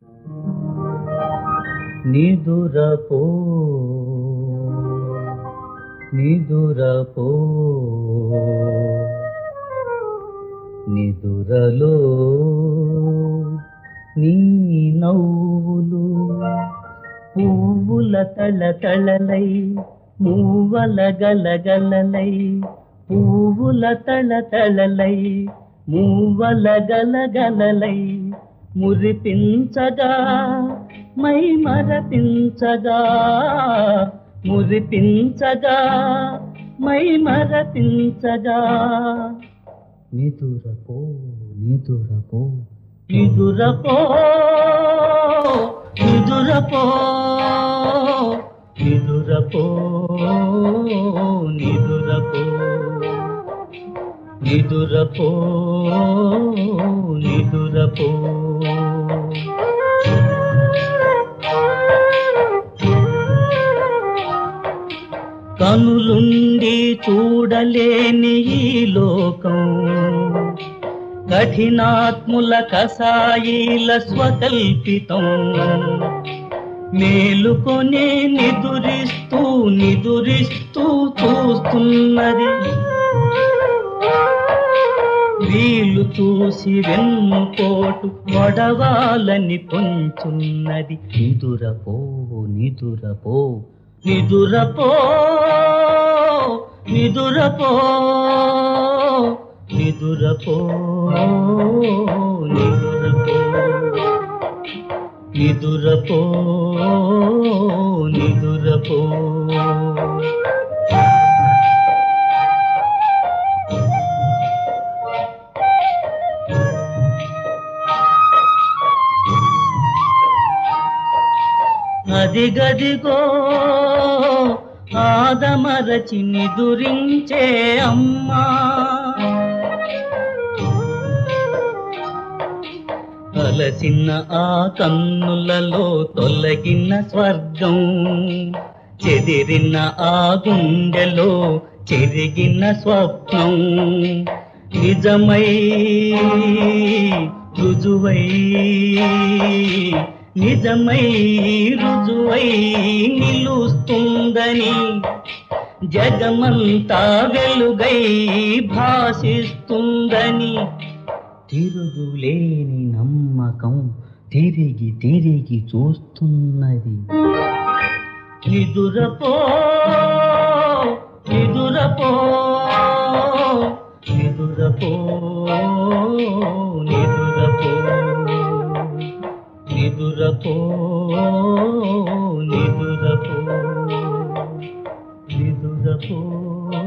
నిదురపో నిదురపో నిదురలో నీ నవ్వులు పువ్వుల తళతళలై మూవల గలగలలై పువ్వుల తళతళలై మూవల గలగలలై మురిపించగా మై మరపించగా మురిపించగా మై మరపించగా నిదురపో నిదురపో నిదురపో నిదురపో నిదురపో నిదురపో నిదురపో నిదురపో కనులుండి చూడలేని ఈ లోకం కఠినాత్ముల కసాయిల స్వకల్పితం మేలుకొనే నిదురిస్తూ నిదురిస్తూ చూస్తున్నది వీలు చూసి వెన్నుపోటు వడవాలని పొంచున్నది నిదురపో నిదురపో నిదురపో నిదురపో నిదురపో నిదురపో నిదురపో నిదురపో అదిగదిగో ఆదమరచి నిదురించే అమ్మా అలసిన ఆ కన్నులలో తొలగిన స్వర్గం చెదిరిన ఆ గుండెలో చెరిగిన స్వప్నం నిజమై రుజువై నిజమై రుజువై నిలుస్తుందని జగమంతా వెలుగై భాషిస్తుందని తిరుగులేని నమ్మకం తిరిగి తిరిగి చూస్తున్నది నిదురపో నిదురపో నిదురపో నిదురపో నిదురపో నిదురపో నిదురపో